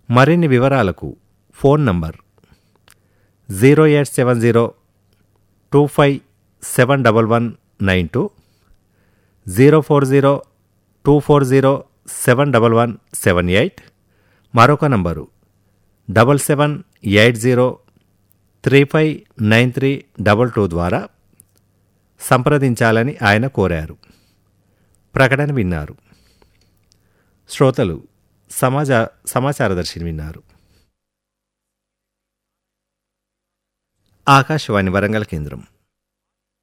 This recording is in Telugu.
మరిన్ని వివరాలకు phone number zero eight seven zero two five seven double one nine two zero four zero two four zero seven double one seven eight మరొక number double seven eight zero three five nine three double two ద్వారా సంప్రదించాలని ఆయన కోరారు ప్రకటన విన్నారు శ్రోతలు సమాజ సమాచారదర్శిని విన్నారు ఆకాశవాణి వరంగల్ కేంద్రం